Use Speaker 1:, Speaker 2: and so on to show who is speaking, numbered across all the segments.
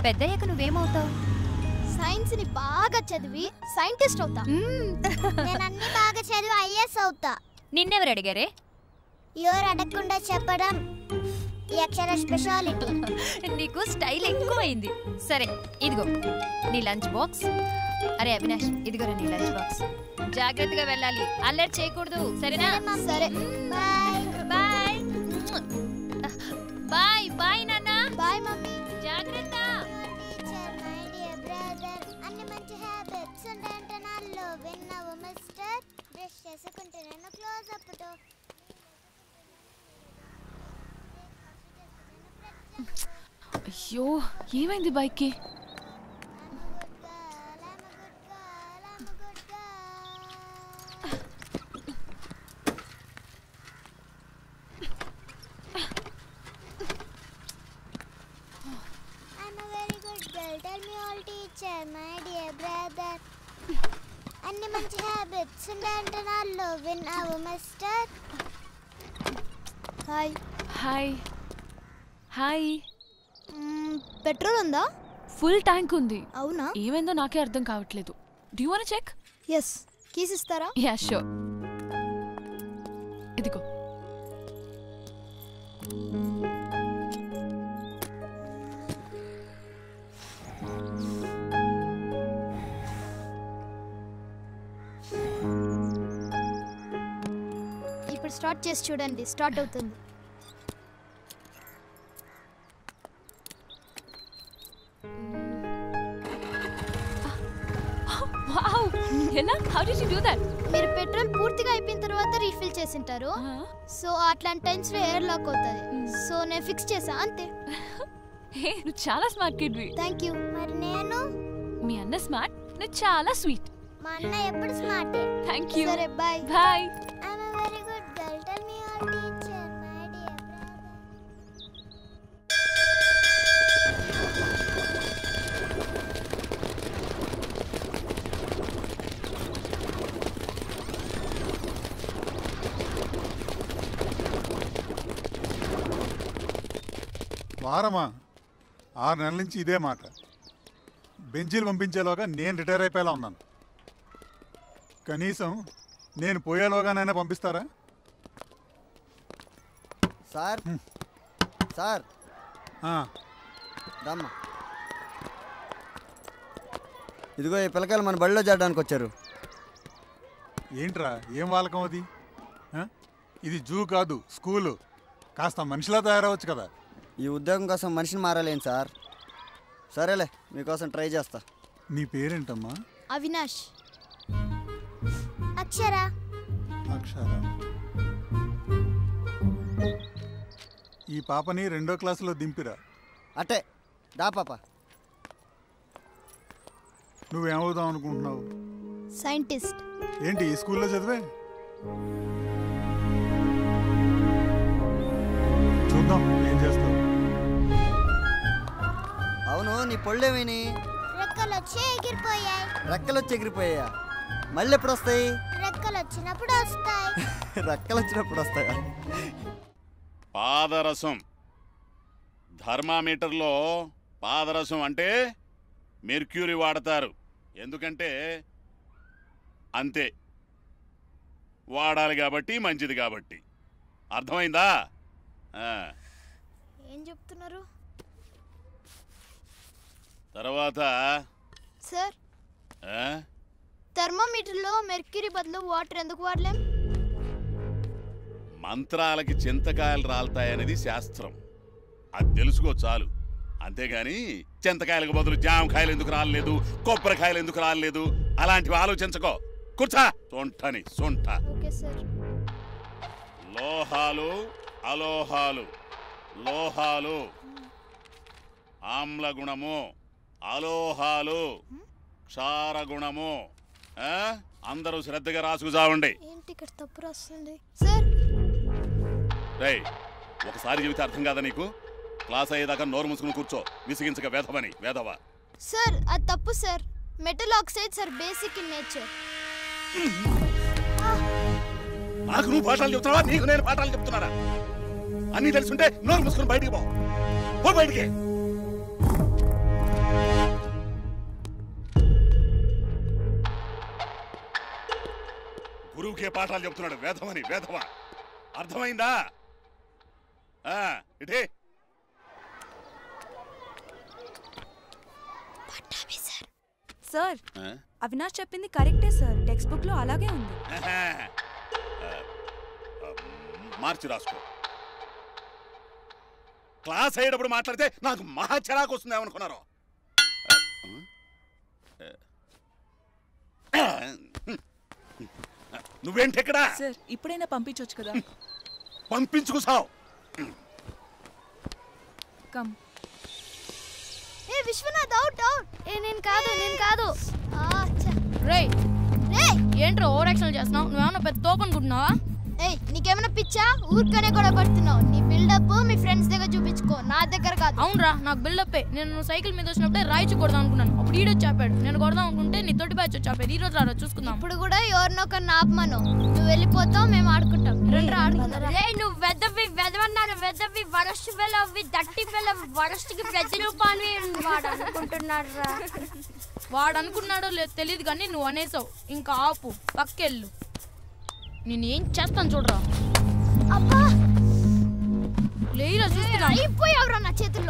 Speaker 1: పెద్దయ్యాక నువ్వేమవుతావు
Speaker 2: సైన్స్ ని బాగా చదివి సైంటిస్ట్ అవుతా
Speaker 3: నేను అన్ని బాగా చదివి ఐఎస్ అవుతా
Speaker 1: నిన్నెవరు అడిగారే
Speaker 3: ఎవరు అడగకుండా చెప్పడం ఈ అక్షర స్పెషాలిటీ
Speaker 1: నీకు స్టైల్ ఎక్కువైంది సరే ఇదిగో నీ లంచ్ బాక్స్ అరే అవినాష్ ఇదిగోరా నీ లంచ్ బాక్స్ జాగ్రత్తగా వెళ్ళాలి అల్లరి చేయకూడదు సరేనా
Speaker 2: సరే
Speaker 3: బాయ్
Speaker 1: బాయ్ బాయ్ బాయ్ నాన్న
Speaker 2: బాయ్ మమ్మీ
Speaker 1: జాగ్రత్త
Speaker 3: టీచర్ మై డియర్ బ్రదర్ అన్ని మంచి హ్యాబిట్స్ ఉంటాయంటే నాలో విన్నావు మిస్టర్ బ్రష్ చేసుకుంటే నేను క్లోజ్ అప్తో
Speaker 4: అయ్యో ఏమైంది బైక్కి
Speaker 3: I'm a very good girl. Tell me all, teacher, my dear brother. అన్ని మంచి హ్యాబిట్స్ ఉంటాయంటే నాలో విన్నావు mister
Speaker 2: hi
Speaker 4: hi hi
Speaker 2: petrol ఉందా
Speaker 4: ఫుల్ ట్యాంక్ ఉంది
Speaker 2: అవునా
Speaker 4: ఏమైందో నాకే అర్థం కావట్లేదు do one check
Speaker 2: yes keys ఇస్తారా
Speaker 4: యా షూర్ ఇదిగో
Speaker 2: ఇప్పుడు స్టార్ట్ చేసి చూడండి స్టార్ట్ అవుతుంది
Speaker 4: వావ్ ఎలా how did you do that
Speaker 2: మీరు పెట్రోల్ పూర్తిగా అయిపోయిన తర్వాత రీఫిల్ చేసింటారు సో అట్లాంటి టైమ్స్ లో ఎయిర్ లాక్ అవుతుంది సో నేను ఫిక్స్ చేసా అంతే
Speaker 4: హే నువ్వు చాలా స్మార్ట్ కిడ్వి
Speaker 2: థ్యాంక్ యూ
Speaker 3: మరి నేను
Speaker 4: మీ అన్న స్మార్ట్ నువ్వు చాలా స్వీట్
Speaker 3: మా అన్న ఎప్పుడు స్మార్టే
Speaker 4: థ్యాంక్ యూ
Speaker 2: సరే bye
Speaker 4: bye
Speaker 3: I'm a very good girl. Tell me all, teacher, my dear brother.
Speaker 5: వారమా ఆరు నెలల నుంచి ఇదే మాట బెంచీలు పంపించేలోగా నేను రిటైర్ అయిపోయేలా ఉన్నాను కనీసం నేను పోయేలోగానైనా పంపిస్తారా
Speaker 6: సార్ సార్
Speaker 5: ఆ,
Speaker 6: దమ్మా ఇదిగో ఈ పిల్లకాయలు మన బడిలో చేరడానికి వచ్చారు
Speaker 5: ఏంట్రా ఏం వాలకం అది ఆ? ఇది జూ కాదు స్కూలు కాస్త మనిషిలా తయారవచ్చు కదా
Speaker 6: ఈ ఉద్యోగం కోసం మనిషిని మారాలేం సార్ సరేలే మీకోసం ట్రై చేస్తా
Speaker 5: నీ పేరేంటమ్మా
Speaker 2: అవినాష్
Speaker 3: అక్షర
Speaker 5: అక్షర ఈ పాపని రెండో క్లాసులో దింపిరా
Speaker 6: అట్టే దా పాప
Speaker 5: నువ్వేమవుదాం అనుకుంటున్నావు
Speaker 2: సైంటిస్ట్
Speaker 5: ఏంటి ఈ స్కూల్లో చదివే చూద్దాం ఏం చేస్తావు
Speaker 6: అవును నీ పళ్ళేమేని
Speaker 3: రెక్కలు వచ్చి ఎగిరిపోయాయి
Speaker 6: రెక్కలు వచ్చి ఎగిరిపోయా మళ్ళీ ఎప్పుడు వస్తాయి
Speaker 3: రెక్కలు వచ్చినప్పుడు వస్తాయి
Speaker 6: రెక్కలు వచ్చినప్పుడు వస్తాయా
Speaker 7: పాదరసం థర్మామీటర్లో పాదరసం అంటే మెర్క్యూరీ వాడతారు ఎందుకంటే అంతే వాడాలి కాబట్టి మంచిది కాబట్టి అర్థమైందా ఆ,
Speaker 2: ఏం చెప్తున్నారు
Speaker 7: తర్వాత
Speaker 2: సార్
Speaker 7: ఆ,
Speaker 2: థర్మోమీటర్లో మెర్క్యూరీ బదులు వాటర్ ఎందుకు వాడలేం
Speaker 7: మంత్రాలకి చింతకాయలు రాలుతాయనేది శాస్త్రం అది తెలుసుకో చాలు అంతేగాని చింతకాయలకు బదులు జామకాయలు ఎందుకు రాలేదు కొబ్బరికాయలు ఎందుకు రాలేదు అలాంటివి ఆలోచించకో కూర్చా సొంటని సొంట
Speaker 2: ఓకే సార్
Speaker 7: లోహాలు అలోహాలు లోహాలు ఆమ్ల గుణము అలోహాలు క్షారగుణము ఆ? అందరూ శ్రద్ధగా రాసుకు చావండి
Speaker 2: ఏంటి ఇక్కడ తప్పు రాస్తుంది సార్
Speaker 7: రేయ్ ఒకసారి చెబితే అర్థం కాదా నీకు క్లాస్ అయ్యేదాకా నోరు మూసుకుని కూర్చో విసిగించక వేధవని వేధవ
Speaker 2: సార్ అది తప్పు sir metal oxide sir basic in nature
Speaker 7: నాకు నువ్వు పాఠాలు చెప్తున్నావా నీకు నేను పాఠాలు చెప్తున్నారా అన్నీ తెలుసుంటే నోరు మూసుకుని బయటికి పో పో బయటికి గురువుకే పాఠాలు చెప్తున్నాడు వేధమని వేధవ అర్థమైందా ఆ, ఇటే
Speaker 8: సార్
Speaker 7: ఆ?
Speaker 8: అవినాష్ చెప్పింది కరెక్టే సార్ టెక్స్ట్ బుక్ లో అలాగే ఉంది
Speaker 7: ఆహా. ఆ, ఆ, మార్చి రాసుకో క్లాస్ అయ్యేటప్పుడు మాట్లాడితే నాకు మహా చిరాకు వస్తుంది ఏమనుకున్నారు నువ్వేంటి ఇక్కడ
Speaker 8: సార్ ఇప్పుడైనా పంపించవచ్చు కదా
Speaker 7: పంపించుకు సావు
Speaker 8: కమ్
Speaker 2: ఏ విశ్వనాథ్ అవుట్ అవుట్ ఏ నేను కాదు నేను కాదు ఆ, ఛ.
Speaker 1: రేయ్
Speaker 2: రేయ్
Speaker 1: ఏంట్రా ఓవర్ యాక్షన్ చేస్తున్నావు నువ్వేమన్నా పెద్ద తోపు అనుకుంటున్నావా
Speaker 2: ఏయ్ నీకేమైనా పిచ్చా ఊరికనే కూడా పడుతున్నావు నీ బిల్డప్ మీ ఫ్రెండ్స్ దగ్గర చూపించుకో నా దగ్గర కాదు
Speaker 1: అవునరా నాకు బిల్డప్ నేను నువ్వు సైకిల్ మీద వచ్చినప్పుడే రాయిచి కొడదాం అనుకున్నాను అప్పుడు ఈడొచ్చి చాపాడు నేను కొడదాం అనుకుంటే నీ తోటి బ్యాచ్ వచ్చి చాపాడు ఈ రోజు రారా చూసుకుందాం
Speaker 2: ఇప్పుడు కూడా ఎవరినొకరిని ఆపమను నువ్వు వెళ్ళిపోతావు మేము ఆడుకుంటాం రెండు ఆడుకుందాం
Speaker 9: రే నువ్వు వెదవి వెదవన్నారు వెదవి వరస్ట్ వెళ్ళవి దట్టి వెళ్ళవి వరస్ట్కి పెద్ద రూపాన్ని వాడు అనుకుంటున్నాడు రా
Speaker 1: వాడు అనుకున్నాడో లేదు తెలియదు కానీ నువ్వు అనేసావు ఇంకా ఆపు పక్కెళ్ళు నేను ఏం చేస్తాను చూడరా
Speaker 2: అబ్బా
Speaker 1: లేరా చూస్తున్నా
Speaker 2: అయిపోయావురా నా చేతుల్లో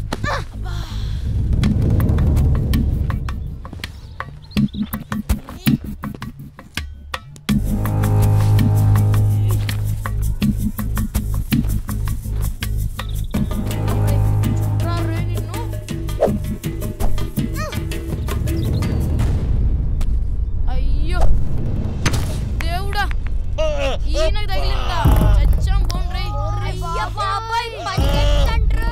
Speaker 1: రా రే నిన్ను అయ్యో దేవుడా ఈయనకు తగిలిందా చచ్చాం పోన్ రే
Speaker 9: అయ్య బాబాయ్ పరిగెత్తండ్రు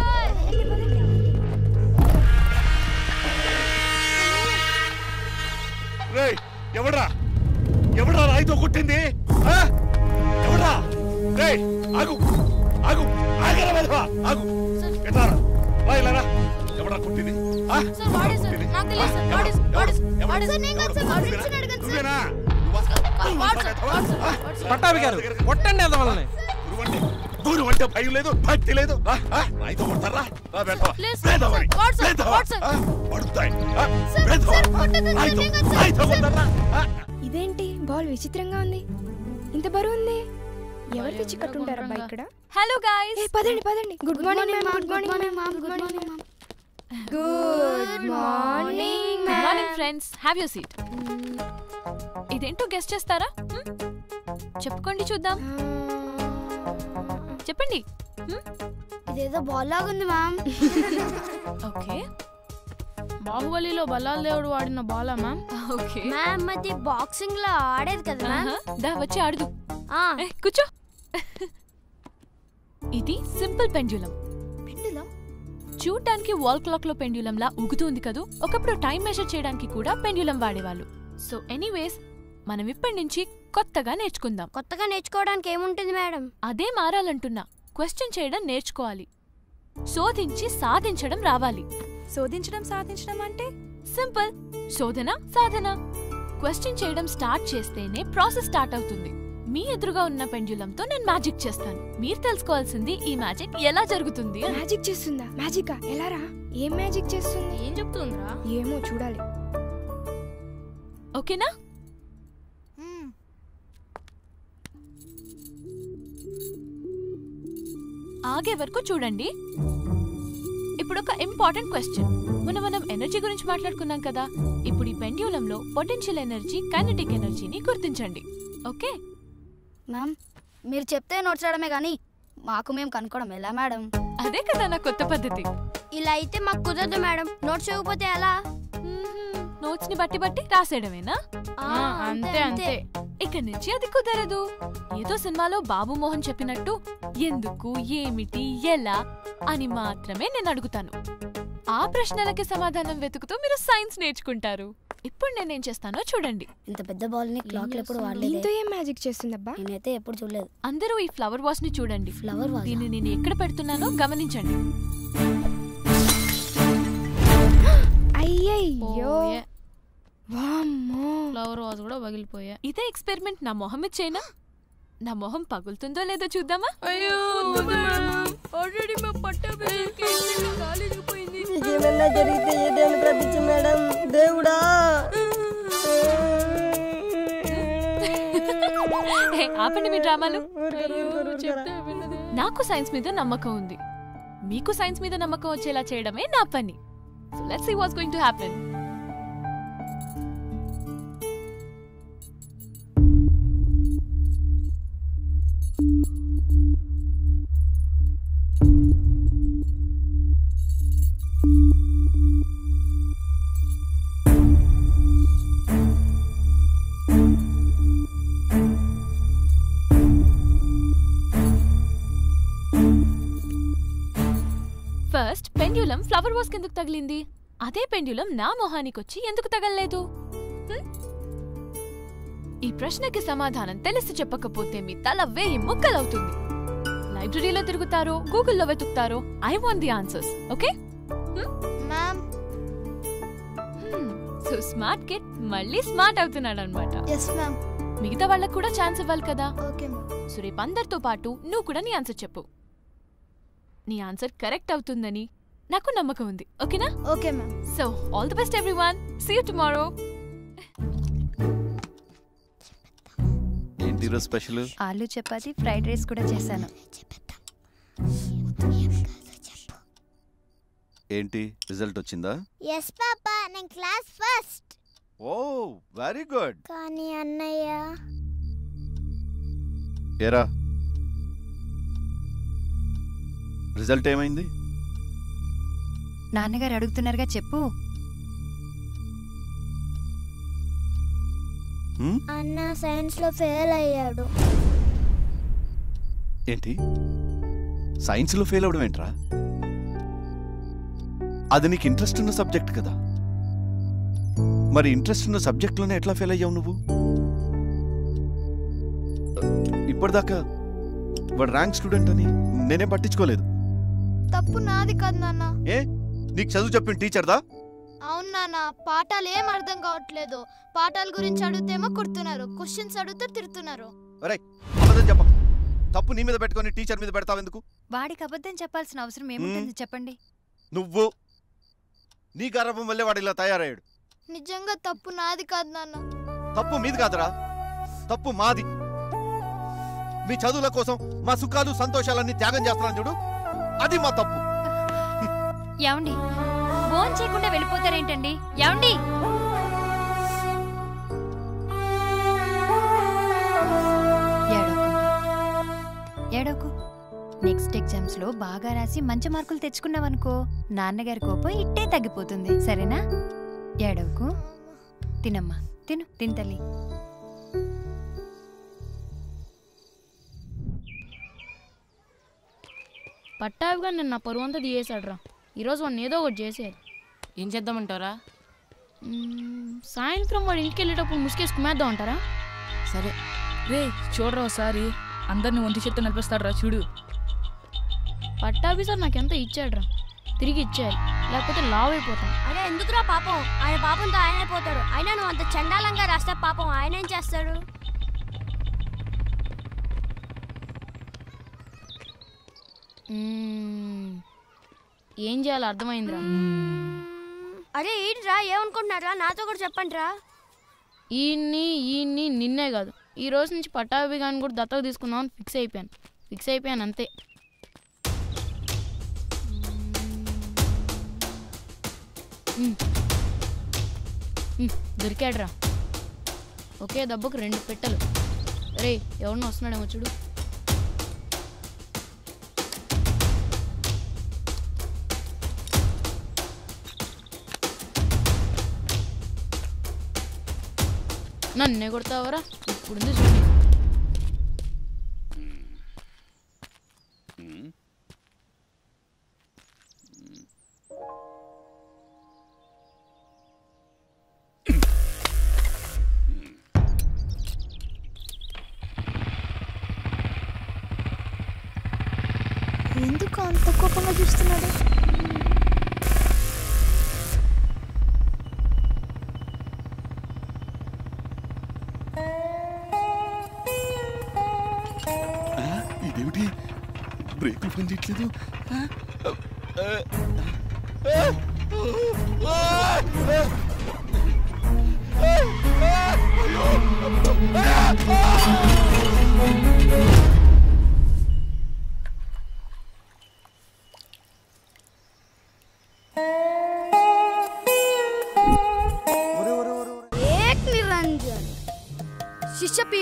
Speaker 7: రేయ్ ఎవడ్రా ఎవడ్రా రాయితో కొట్టింది ఆ? ఎవడ్రా రేయ్ ఆగు ఆగు ఆగరా వెధవా ఆగు ఎట్లారా రా ఇలా రా ఎవడ్రా కొట్టింది ఆ?
Speaker 1: సార్ వాడే సార్
Speaker 7: కొట్టింది?
Speaker 1: నాకు తెలియదు సార్
Speaker 7: ఆ?
Speaker 1: వాడే సార్
Speaker 7: ఎవరు?
Speaker 1: వాడే సార్
Speaker 7: ఎవరు?
Speaker 1: వాడే సార్
Speaker 2: నేను కాదు సార్ మా ఫ్రెండ్స్ని అడగండి సార్
Speaker 7: నువ్వేనా నువ్వా? నువ్వా
Speaker 1: వాడు సార్
Speaker 7: వెధవా?
Speaker 1: వాడు సార్
Speaker 7: ఆ?
Speaker 1: వాడు సార్
Speaker 10: పట్టాభి గారు కొట్టండి ఎదవల్ని
Speaker 7: గురువంటే గురువు అంటే భయం లేదు భక్తి లేదు రా, ఆ? రాయితో కొడతారా రా వెధవా
Speaker 1: లేదు సార్,
Speaker 7: వెధవని.
Speaker 1: వాడు సార్,
Speaker 7: వెధవా.
Speaker 1: వాడు సార్.
Speaker 7: ఆ? పడుతాయి ఆ?
Speaker 2: సార్,
Speaker 7: వెధవా.
Speaker 2: సార్, కొట్టొద్దు సార్,
Speaker 7: రాయితో
Speaker 2: నేను కాదు సార్,
Speaker 7: రాయితో
Speaker 2: సార్.
Speaker 7: కొడతారా ఆ?
Speaker 11: ఇదేంటి బాల్ విచిత్రంగా ఉంది ఇంత బరువు ఉంది ఎవరు తెచ్చి కట్టుంటారబ్బా ఇక్కడ
Speaker 8: హలో గాయ్స్
Speaker 11: ఏ పదండి పదండి good morning ma'am good morning ma'am good morning ma'am good morning
Speaker 4: good morning friends have you seat ఇదేంటో గెస్ట్ చేస్తారా హ్మ్? చెప్పుకోండి చూద్దాం చెప్పండి హ్మ్?
Speaker 2: ఇదేదో బాల్ లాగుంది మ్యామ్
Speaker 4: ఓకే
Speaker 1: బాహుబలిలో బల్లాల దేవుడు వాడిన బాలా మ్యామ్
Speaker 4: ఓకే
Speaker 9: మ్యామ్ అది బాక్సింగ్ లో ఆడేది కదా మ్యామ్
Speaker 4: ఆహా, దా వచ్చి ఆడుదు
Speaker 9: ఆ,
Speaker 4: ఏ, కూర్చో ఇది సింపుల్ పెండ్యులం
Speaker 2: పెండులం
Speaker 4: చూడటానికి వాల్ క్లాక్ లో పెండ్యులం లా ఊగుతుంది కదూ ఒకప్పుడు టైం మెజర్ చేయడానికి కూడా పెండ్యులం వాడేవాళ్ళు సో ఎనీవేస్ మనం ఇప్పటి నుంచి కొత్తగా నేర్చుకుందాం
Speaker 9: కొత్తగా నేర్చుకోవడానికి ఏముంటుంది మేడం
Speaker 4: అదే మారాలంటున్నా క్వశ్చన్ చేయడం నేర్చుకోవాలి శోధించి సాధించడం రావాలి
Speaker 8: శోధించడం సాధించడం అంటే
Speaker 4: సింపుల్ శోధన సాధన క్వశ్చన్ చేయడం స్టార్ట్ చేస్తేనే ప్రాసెస్ స్టార్ట్ అవుతుంది మీ ఎదురుగా ఉన్న పెండ్యులంతో నేను మ్యాజిక్ చేస్తాను మీరు తెలుసుకోవాల్సింది ఈ మ్యాజిక్ ఎలా జరుగుతుంది అని.
Speaker 11: మ్యాజిక్ చేస్తుందా మ్యాజికా ఎలా రా ఏం మ్యాజిక్ చేస్తుంది
Speaker 1: ఏం చెప్తుందిరా
Speaker 11: ఏమో చూడాలి
Speaker 4: ఓకేనా ఆగే వరకు చూడండి ఇప్పుడు ఒక ఇంపార్టెంట్ క్వశ్చన్ మొన్న మనం ఎనర్జీ గురించి మాట్లాడుకున్నాం కదా ఇప్పుడు ఈ పెండ్యులంలో పొటెన్షియల్ ఎనర్జీ కైనటిక్ ఎనర్జీని గుర్తించండి ఓకే
Speaker 9: మ్యామ్ మీరు చెప్తే నోట్స్ రావడమే కానీ మాకు మేము కనుక్కోవడం ఎలా మేడం
Speaker 4: అదే కదా నా కొత్త పద్ధతి
Speaker 9: ఇలా అయితే మాకు కుదరదు మేడం నోట్స్ ఇవ్వకపోతే ఎలా
Speaker 4: నోట్స్ ని బట్టి బట్టి రాసేయడమేనా
Speaker 9: ఆ,
Speaker 1: ఆ, అంతే అంతే
Speaker 4: ఇక్కడి నుంచి అది కుదరదు ఏదో సినిమాలో బాబు మోహన్ చెప్పినట్టు ఎందుకు ఏమిటి ఎలా అని మాత్రమే నేను అడుగుతాను ఆ ప్రశ్నలకి సమాధానం వెతుకుతూ మీరు సైన్స్ నేర్చుకుంటారు ఇప్పుడు నేనేం చేస్తానో చూడండి
Speaker 9: ఇంత పెద్ద బాల్ ని క్లాక్ ఎప్పుడు
Speaker 11: దీంతో
Speaker 9: వాడలేదు
Speaker 11: ఏం మ్యాజిక్ చేస్తుందబ్బా
Speaker 9: నేనైతే ఎప్పుడు చూడలేదు
Speaker 4: అందరూ ఈ ఫ్లవర్ వాష్ ని చూడండి
Speaker 9: ఫ్లవర్ వాజ్
Speaker 4: దీన్ని నేను ఎక్కడ పెడుతున్నానో గమనించండి
Speaker 11: అయ్యయ్యో
Speaker 1: పోయే.
Speaker 11: వామ్మో
Speaker 1: ఫ్లవర్ వాజ్ కూడా పగిలిపోయా
Speaker 4: ఇదే ఎక్స్పెరిమెంట్ నా మొహం ఇచ్చేనా నా మొహం పగులుతుందో లేదో చూద్దామా
Speaker 1: అయ్యో ఆల్రెడీ మా పట్టాభిషేకి కాలేజీకి పోయింది
Speaker 9: ఏమన్నా జరిగితే ఏదైనా ప్రపంచ మేడం దేవుడా
Speaker 4: హే, ఆపండి మీ డ్రామాలు నాకు సైన్స్ మీద నమ్మకం ఉంది మీకు సైన్స్ మీద నమ్మకం వచ్చేలా చేయడమే నా పని so let's see what's going to happen first pendulum flower vase కిందకు తగిలింది అదే పెండ్యులం నా మొహానికొచ్చి ఎందుకు తగలలేదు హ్మ్? ఈ ప్రశ్నకి సమాధానం తెలిసి చెప్పకపోతే మీ తల వేయి ముక్కలవుతుంది లైబ్రరీలో తిరుగుతారో గూగుల్లో వెతుకుతారో I want the answers okay
Speaker 2: ma'am
Speaker 4: so smart kid మళ్ళీ స్మార్ట్ అవుతున్నాడు అనమాట
Speaker 2: ఎస్ మ్యామ్
Speaker 4: మిగతా వాళ్ళకు కూడా ఛాన్స్ ఇవ్వాలి కదా
Speaker 2: ఓకే మ్యామ్
Speaker 4: సో రేపు అందరితో పాటు నువ్వు కూడా నీ ఆన్సర్ చెప్పు నీ ఆన్సర్ కరెక్ట్ అవుతుందని నాకు నమ్మకం ఉంది ఓకేనా
Speaker 2: okay ma'am
Speaker 4: so all the best everyone see you tomorrow
Speaker 12: ఏంటి ఈరోజు స్పెషల్
Speaker 1: ఆలు చపాతి ఫ్రైడ్ రైస్ కూడా చేశాను
Speaker 12: ఏంటి రిజల్ట్ వచ్చిందా
Speaker 3: ఎస్ పాపా నేను class first
Speaker 12: oh very good
Speaker 3: కానీ అన్నయ్య
Speaker 12: ఏరా రిజల్ట్ ఏమైంది
Speaker 1: నాన్నగారు అడుగుతున్నారుగా చెప్పు
Speaker 12: హ్మ్?
Speaker 3: అన్న సైన్స్ లో ఫెయిల్ అయ్యాడు
Speaker 12: ఏంటి సైన్స్లో ఫెయిల్ అవడం ఏంట్రా అది నీకు ఇంట్రెస్ట్ ఉన్న సబ్జెక్ట్ కదా మరి ఇంట్రెస్ట్ ఉన్న సబ్జెక్ట్లోనే ఎట్లా ఫెయిల్ అయ్యావు నువ్వు ఇప్పటిదాకా వాడు ర్యాంక్ స్టూడెంట్ అని నేనేం పట్టించుకోలేదు
Speaker 2: తప్పు నాది కాదు నాన్న
Speaker 12: ఏ నీకు చదువు చెప్పిన టీచర్దా
Speaker 2: అవును నాన్న పాఠాలు ఏం అర్థం కావట్లేదు పాఠాల గురించి అడిగితేమో కుడుతున్నారు క్వశ్చన్స్ అడిగితే తిడుతున్నారు
Speaker 12: ఒరే అబద్ధం చెప్ప తప్పు నీ మీద పెట్టుకొని టీచర్ మీద పెడతావు ఎందుకు
Speaker 1: వాడికి అబద్ధం చెప్పాల్సిన అవసరం ఏముంటుంది చెప్పండి
Speaker 12: నువ్వు నీ గర్భం వల్లే వాడు ఇలా తయారయ్యాడు
Speaker 2: నిజంగా తప్పు నాది కాదు నాన్న
Speaker 12: తప్పు మీది కాదురా తప్పు మాది మీ చదువుల కోసం మా సుఖాలు సంతోషాలన్నీ త్యాగం చేస్తున్నాను చూడు అది మా తప్పు
Speaker 1: ఏమండి ఫోన్ చేయకుండా వెళ్ళిపోతారేంటండి ఏమండి ఏడోకమ్మా. ఏడోకు నెక్స్ట్ ఎగ్జామ్స్ లో బాగా రాసి మంచి మార్కులు తెచ్చుకున్నావనుకో నాన్నగారి కోపం ఇట్టే తగ్గిపోతుంది సరేనా ఏడవకు తినమ్మా తిను తిను తల్లి
Speaker 13: పట్టావిగా నిన్న నా పరువు అంతా తీయేశాడురా ఈరోజు వాడిని ఏదో ఒకటి చేసేయాలి
Speaker 14: ఏం చేద్దామంటారా
Speaker 13: మ్మ్, సాయంత్రం వాడు ఇంటికి వెళ్ళేటప్పుడు ముసుకేసి కుమేద్దాం అంటారా
Speaker 14: సరే
Speaker 8: రే చూడరా ఒకసారి అందరిని ఒంటి చేత్తో నడిపిస్తాడురా చూడు
Speaker 13: పట్టాభి సార్ నాకెంత ఇచ్చాడురా తిరిగి ఇచ్చేయాలి లేకపోతే లావ్ అయిపోతాం
Speaker 9: అరే ఎందుకురా పాపం ఆయన పాపంతో ఆయనే పోతాడు అయినా నువ్వు అంత చండాలంగా రాస్తే పాపం ఆయన ఏం చేస్తాడు
Speaker 13: మ్మ్, ఏం చేయాలో అర్థమైందిరా
Speaker 9: అరే ఈడ్రా ఏమనుకుంటున్నారా నాతో కూడా చెప్పండి రా
Speaker 13: ఈయన్ని ఈయన్ని నిన్నే కాదు ఈ రోజు నుంచి పట్టాభి గాని కూడా దత్తత తీసుకుందామని ఫిక్స్ అయిపోయాను ఫిక్స్ అయిపోయాను అంతే మ్మ్. మ్మ్, దొరికాడురా ఒకే దెబ్బకు రెండు పెట్టెలు రే ఎవరినో వస్తున్నాడేమో చూడు నన్నే కొడతావరా ఇప్పుడుంది చూడు
Speaker 2: ఎందుకు అంత కోపంగా చూస్తున్నాడు
Speaker 7: ఇదేమిటి బ్రేకులు పని చేయట్లేదు
Speaker 12: ఆ!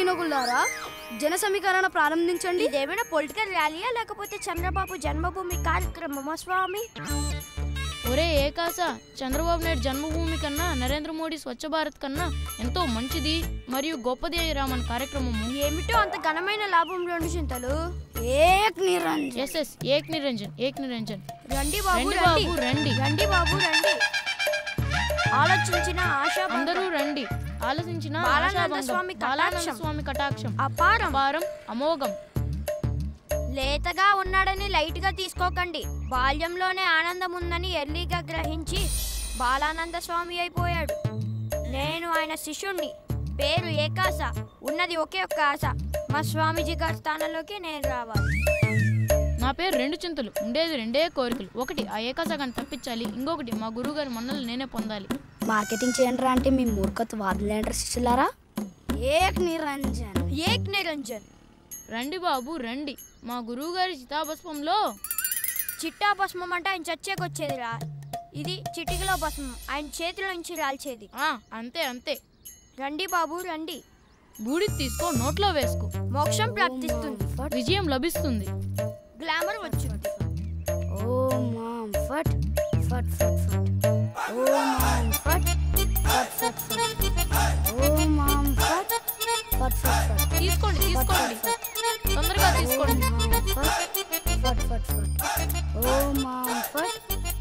Speaker 11: పాలకులారా జన సమీకరణ ప్రారంభించండి
Speaker 9: ఇదేమైనా పొలిటికల్ ర్యాలీయా లేకపోతే చంద్రబాబు జన్మభూమి కార్యక్రమమా స్వామి
Speaker 13: ఒరే ఏకాస చంద్రబాబు నాయుడు జన్మభూమి కన్నా నరేంద్ర మోడీ స్వచ్ఛ భారత్ కన్నా ఎంతో మంచిది మరియు గొప్పది అని రామన్ కార్యక్రమము
Speaker 9: ఏమిటో అంత ఘనమైన లాభం రెండు చింతలు
Speaker 11: ఏక్ నిరంజన్
Speaker 13: ఎస్ ఎస్ ఏక్ నిరంజన్ ఏక్ నిరంజన్
Speaker 9: రండి బాబు
Speaker 13: రండి
Speaker 9: రండి
Speaker 13: బాబు రండి
Speaker 9: రండి బాబు రండి ఆలోచించిన ఆశా
Speaker 13: అందరూ రండి ఆలోచించిన
Speaker 9: బాలానంద
Speaker 13: ఆశాభంగం.
Speaker 9: స్వామి
Speaker 13: బాలానంద
Speaker 9: కటాక్షం.
Speaker 13: స్వామి కటాక్షం
Speaker 9: అపారం
Speaker 13: అపారం అమోఘం
Speaker 9: లేతగా ఉన్నాడని లైట్ గా తీసుకోకండి బాల్యంలోనే ఆనందం ఉందని ఎర్లీగా గ్రహించి బాలానంద స్వామి అయిపోయాడు నేను ఆయన శిష్యుణ్ణి పేరు ఏకాశ ఉన్నది ఒకే ఒక్క ఆశ మా స్వామీజీ గారి స్థానంలోకి నేను రావాలి
Speaker 13: నా పేరు రెండు చింతలు ఉండేది రెండే కోరికలు ఒకటి ఆ ఏకాసగాన్ని తప్పించాలి ఇంకొకటి మా గురువు గారి మన్నలు నేనే పొందాలి
Speaker 11: మార్కెటింగ్ చేయండి అంటే మీ మూర్ఖత్వ వాదులేంటారు శిష్యులారా ఏక్ నిరంజన్
Speaker 9: ఏక్ నిరంజన్
Speaker 13: రండి బాబు రండి మా గురువు గారి చితాభస్మంలో
Speaker 9: చిట్టా భస్మం అంటే ఆయన చచ్చేకొచ్చేదిరా ఇది చిటికలో భస్మం ఆయన చేతిలో నుంచి రాల్చేది
Speaker 13: అంతే అంతే
Speaker 9: రండి బాబు రండి
Speaker 13: బూడి తీసుకో నోట్లో వేసుకో
Speaker 9: మోక్షం ప్రాప్తిస్తుంది
Speaker 13: విజయం లభిస్తుంది
Speaker 9: గ్లామర్ వచ్చింది
Speaker 11: ఓ మామ్ ఫట్ ఫట్ ఫట్ ఫట్ ఓ మామ్ ఫట్ ఫట్ ఫట్ ఫట్ ఓ మామ్ ఫట్ ఫట్ ఫట్ ఫట్
Speaker 13: తీసుకోండి తీసుకోండి తొందరగా తీసుకోండి
Speaker 11: ఫట్ ఫట్ ఫట్ ఓ మామ్ ఫట్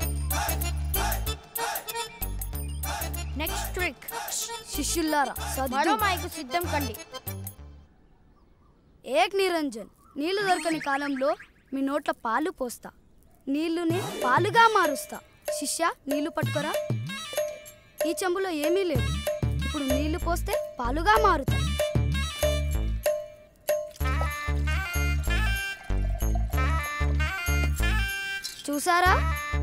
Speaker 9: నెక్స్ట్ ట్రిక్
Speaker 11: శిష్యులారా
Speaker 9: మరో
Speaker 11: సద్దు
Speaker 9: మైకు సిద్ధం కండి
Speaker 11: ఏక్ నిరంజన్ నీళ్లు దొరకని కాలంలో మీ నోట్ల పాలు పోస్తా నీళ్లుని పాలుగా మారుస్తా శిష్య నీళ్లు పట్టుకోరా ఈ చెంబులో ఏమీ లేదు ఇప్పుడు నీళ్లు పోస్తే పాలుగా మారుతాయి చూసారా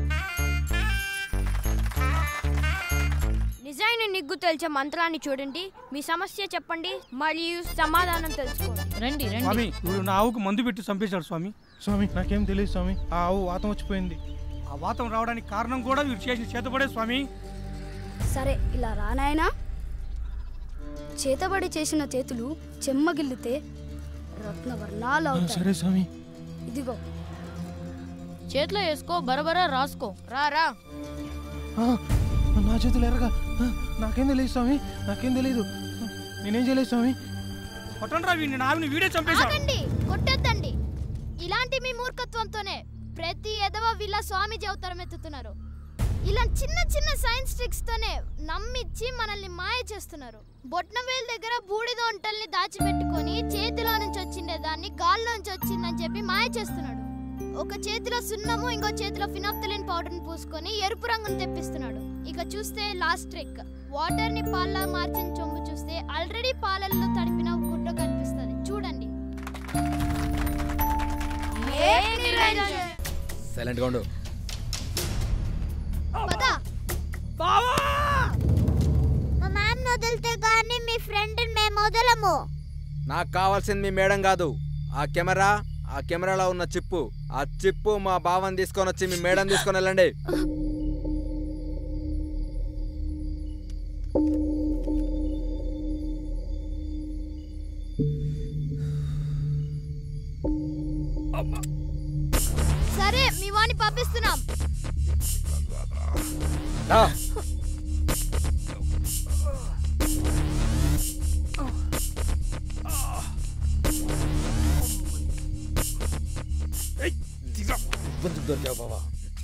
Speaker 9: నిజమైన నిగ్గు తెలిసే మంత్రాన్ని చూడండి మీ సమస్య చెప్పండి మరియు సమాధానం తెలుసుకోండి
Speaker 13: రండి
Speaker 10: స్వామి వీడు నా ఆవుకు మందు పెట్టి చంపేశాడు స్వామి స్వామి నాకేం తెలియదు స్వామి ఆ ఆవు వాతం వచ్చిపోయింది ఆ వాతం రావడానికి కారణం కూడా వీడు చేసిన చేతపడే స్వామి
Speaker 11: సరే ఇలా రానాయనా చేతబడి చేసిన చేతులు చెమ్మగిల్లితే రత్నవర్ణాలు అవుతాయి
Speaker 10: సరే స్వామి
Speaker 11: ఇదిగో
Speaker 13: చేతిలో వేసుకో బరబరా రాసుకో రా రా
Speaker 10: ఆ, నా చేతులు ఎర్రగా ఆ, నాకేం తెలియదు స్వామి నాకేం తెలియదు నేనేం చేయలేదు స్వామి కొట్టండి రా వీడిని నా ఆవిని వీడే చంపేశాడు
Speaker 2: ఆగండి కొట్టొద్దండి ఇలాంటి మీ మూర్ఖత్వంతోనే ప్రతి ఎదవ వీళ్ళ స్వామీజీ అవతారం ఎత్తుతున్నారు ఇలా చిన్న చిన్న సైన్స్ ట్రిక్స్ తోనే నమ్మిచ్చి మనల్ని మాయ చేస్తున్నారు బొట్నవేల్ దగ్గర బూడిద ఒంటల్ని దాచిపెట్టుకొని చేతిలో నుంచి వచ్చిండే దాన్ని గాల్లో నుంచి వచ్చిందని చెప్పి మాయ చేస్తున్నాడు ఒక చేతిలో సున్నము ఇంకో చేతిలో ఫినాప్తలిన్ పౌడర్ ని పూసుకొని ఎరుపు రంగును తెప్పిస్తున్నాడు ఇక చూస్తే లాస్ట్ ట్రిక్ వాటర్ ని పాల్లా మార్చిన చొంబు చూస్తే ఆల్రెడీ పాలల్లో తడిపిన గుడ్డ కనిపిస్తుంది చూడండి
Speaker 15: సైలెంట్గా ఉండు
Speaker 2: పద
Speaker 3: మా మ్యామ్ వదిలితే కానీ మీ ఫ్రెండ్ మేము వదలము
Speaker 15: నాకు కావాల్సింది మీ మేడం కాదు ఆ కెమెరా ఆ కెమెరాలో ఉన్న చిప్పు ఆ చిప్పు మా బావని తీసుకొని వచ్చి మీ మేడం తీసుకొని వెళ్ళండి
Speaker 2: సరే మీ వాణ్ణి పంపిస్తున్నాం
Speaker 15: రా. ఇబ్బంది దొరికావు బావా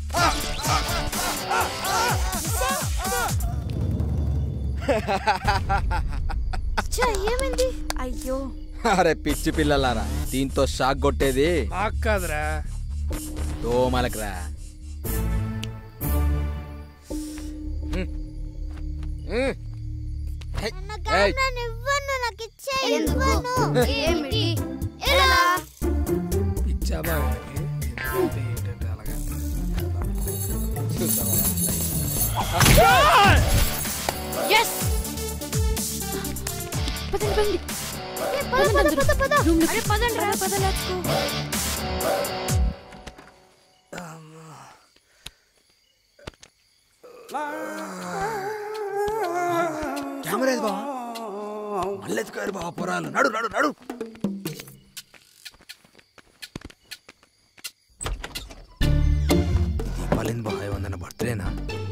Speaker 2: ఏమైంది
Speaker 9: అయ్యో
Speaker 15: అరే పిచ్చి పిల్లలారా దీంతో షాక్ కొట్టేది
Speaker 10: నాకు కాదురా
Speaker 15: దోమలకురా ఉమ్. ఉమ్. హై. ఏయ్.
Speaker 3: నన్ను ఇవ్వను నాకు ఇచ్చే
Speaker 11: ఎందుకు?
Speaker 3: ఇవ్వను
Speaker 11: ఏమిటి?
Speaker 3: ఎలా
Speaker 10: పిచ్చా
Speaker 9: ఎస్
Speaker 2: పదండి పదండి పద పద పద
Speaker 9: అరే పదండి రా
Speaker 2: పద let's go.
Speaker 15: కెమెరా ఏది బావా మళ్ళీ ఎత్తుకో
Speaker 16: బంగారు బావ పొరాలు నడు నడు నడు దీపాలింది బాగా వందన బర్త్డేనా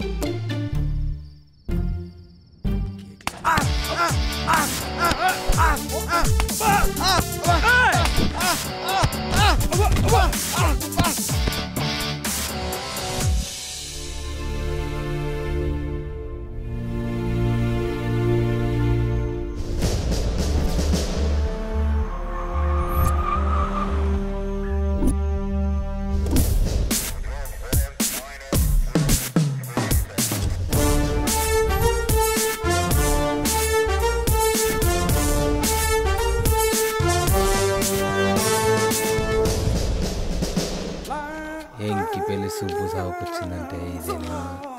Speaker 17: ఎంకి పెళ్లి సుబ్బు సాగుకొచ్చిందంటే ఇదేమో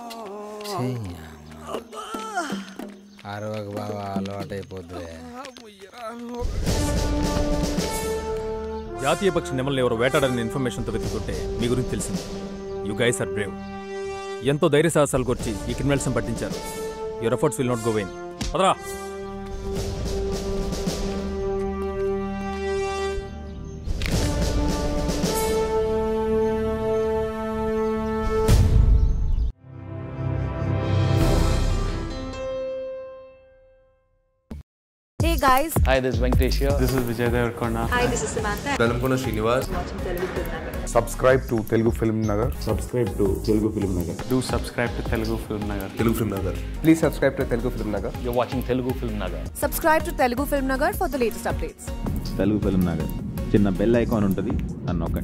Speaker 17: అరవకు బాగా అలవాటు అయిపోద్దులే
Speaker 18: జాతీయ పక్షి నెమల్ని ఎవరో వేటాడని ఇన్ఫర్మేషన్తో వెతుకుతుంటే మీ గురించి తెలిసింది యు గైస్ ఆర్ బ్రేవ్ ఎంతో ధైర్య సాహసాలు కొర్చి ఈ క్రిమినల్స్ని పట్టించారు your efforts will not go vain పదరా
Speaker 19: Hey guys.
Speaker 20: Hi, this is Venkatesh here. This is Vijay Devarkonda.
Speaker 19: Hi, this is Samantha.
Speaker 20: Dalamkona Srinivas.
Speaker 21: Subscribe to Telugu Film Nagar subscribe to Telugu Film Nagar
Speaker 20: Do subscribe to Telugu Film Nagar.
Speaker 21: Telugu Film Nagar please subscribe to Telugu Film Nagar
Speaker 20: You're watching Telugu Film Nagar.
Speaker 19: Subscribe to Telugu Film Nagar for the latest updates.
Speaker 22: Telugu Film Nagar చిన్న bell icon ఉంటుంది నన్ను నొక్కండి